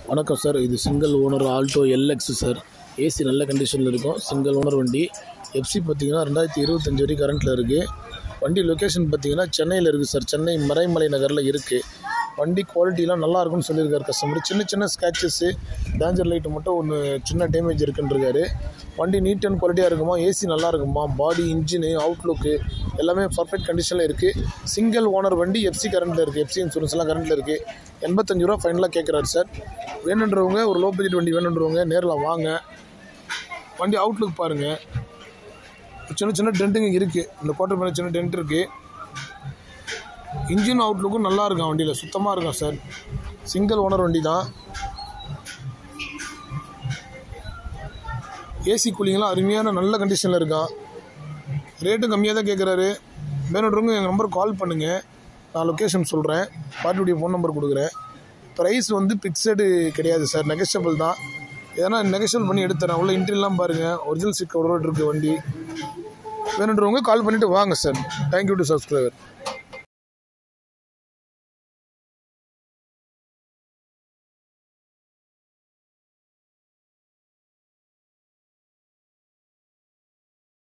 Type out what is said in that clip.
வணக்கம் சார் இது single owner Alto LX sir AC நல்ல கண்டிஷனில் இருக்கும் சிங்கிள் ஓனர் வண்டி எஃப்சி பார்த்தீங்கன்னா ரெண்டாயிரத்தி இருபத்தஞ்சி வரைக்கும் கரண்ட்டில் இருக்குது வண்டி லொக்கேஷன் பார்த்தீங்கன்னா சென்னையில் இருக்குது சார் சென்னை மறைமலை நகரில் இருக்குது வண்டி குவாலிட்டிலாம் நல்லா இருக்கும்னு சொல்லியிருக்காரு கஸ்டமர் சின்ன சின்ன ஸ்க்ராச்சஸ்ஸு டேஞ்சர் லைட்டு மட்டும் ஒன்று சின்ன டேமேஜ் இருக்குன்றிருக்காரு வண்டி நீட் அண்ட் குவாலிட்டியாக இருக்குமா ஏசி நல்லா இருக்குமா பாடி இன்ஜினு அவுட்லுக்கு எல்லாமே பர்ஃபெக்ட் கண்டிஷனில் இருக்குது சிங்கிள் ஓனர் வண்டி எஃப்சி கரண்ட்டில் இருக்குது எஃப்சி இன்சூரன்ஸ் எல்லாம் கரண்ட்டில் இருக்குது எண்பத்தஞ்சு ரூபா ஃபைனலாக கேட்குறாரு சார் வேணுன்றவங்க ஒரு லோ பட்ஜெட் வண்டி வேணுன்றவங்க நேரில் வாங்க வண்டி அவுட்லுக் பாருங்கள் சின்ன சின்ன டென்ட்டுங்க இருக்குது இந்த கோட்டை மேலே சின்ன டென்ட் இருக்குது இன்ஜின் அவுட்லுக்கும் நல்லா இருக்கும் வண்டியில் சுத்தமாக இருக்கும் சார் சிங்கிள் ஓனர் வண்டி தான் ஏசி கூலிங்லாம் அருமையான நல்ல கண்டிஷனில் இருக்கான் ரேட்டும் கம்மியாக தான் கேட்குறாரு வேணுன்றவங்க எங்கள் நம்பர் கால் பண்ணுங்கள் நான் லொக்கேஷன் சொல்கிறேன் பார்ட்டியுடைய ஃபோன் நம்பர் கொடுக்குறேன் ப்ரைஸ் வந்து ஃபிக்ஸடு கிடையாது சார் நெகஷபிள் தான் ஏன்னா நெகஷபிள் பண்ணி எடுத்துறேன் உள்ள இன்ட்ரிலாம் பாருங்கள் ஒரிஜினல் சிக் ரோடு இருக்குது வண்டி வேணுன்றவங்க கால் பண்ணிவிட்டு வாங்க சார் தேங்க்யூ டு சப்ஸ்கிரைபர்